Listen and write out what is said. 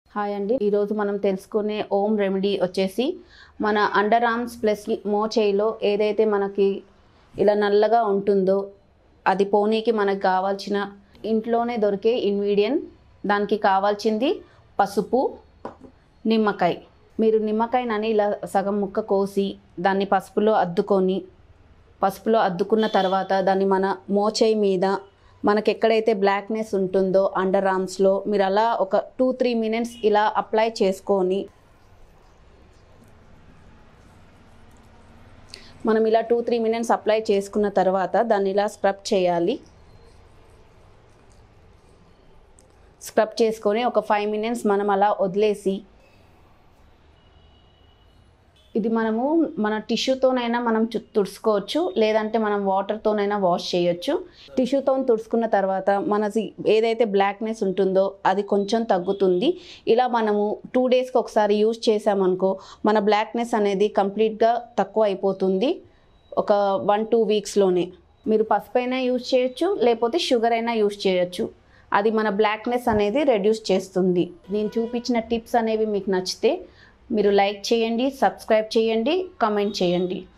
hi అండి ఈరోజు మనం తెలుసుకునే ఓమ్ రెమెడీ వచ్చేసి మన అండర్ ఆర్మ్స్ ప్లస్ మోచేయిలో ఏదైతే మనకి ఇలా నల్లగా ఉంటుందో అది పోనీకి మనకు కావాల్సిన ఇంట్లోనే దొరికే ఇంగ్రీడియంట్ దానికి కావాల్సింది పసుపు నిమ్మకాయ మీరు నిమ్మకాయనని ఇలా సగం ముక్క కోసి దాన్ని పసుపులో అద్దుకొని పసుపులో అద్దుకున్న తర్వాత దాన్ని మన మోచేయి మీద మనకి ఎక్కడైతే బ్లాక్నెస్ ఉంటుందో అండర్ ఆర్మ్స్లో మీరు అలా ఒక టూ త్రీ మినిట్స్ ఇలా అప్లై చేసుకొని మనం ఇలా టూ త్రీ మినిట్స్ అప్లై చేసుకున్న తర్వాత దాన్ని ఇలా స్క్రబ్ చేయాలి స్క్రబ్ చేసుకొని ఒక ఫైవ్ మినిట్స్ మనం అలా వదిలేసి ఇది మనము మన టిష్యూతోనైనా మనం చు- తుడుచుకోవచ్చు లేదంటే మనం వాటర్తోనైనా వాష్ చేయొచ్చు టిష్యూతో తుడుచుకున్న తర్వాత మనది ఏదైతే బ్లాక్నెస్ ఉంటుందో అది కొంచెం తగ్గుతుంది ఇలా మనము టూ డేస్కి ఒకసారి యూజ్ చేసామనుకో మన బ్లాక్నెస్ అనేది కంప్లీట్గా తక్కువ అయిపోతుంది ఒక వన్ టూ వీక్స్లోనే మీరు పసుపు అయినా యూజ్ చేయొచ్చు లేకపోతే షుగర్ అయినా యూజ్ చేయొచ్చు అది మన బ్లాక్నెస్ అనేది రెడ్యూస్ చేస్తుంది నేను చూపించిన టిప్స్ అనేవి మీకు నచ్చితే మీరు లైక్ చేయండి సబ్స్క్రైబ్ చేయండి కామెంట్ చేయండి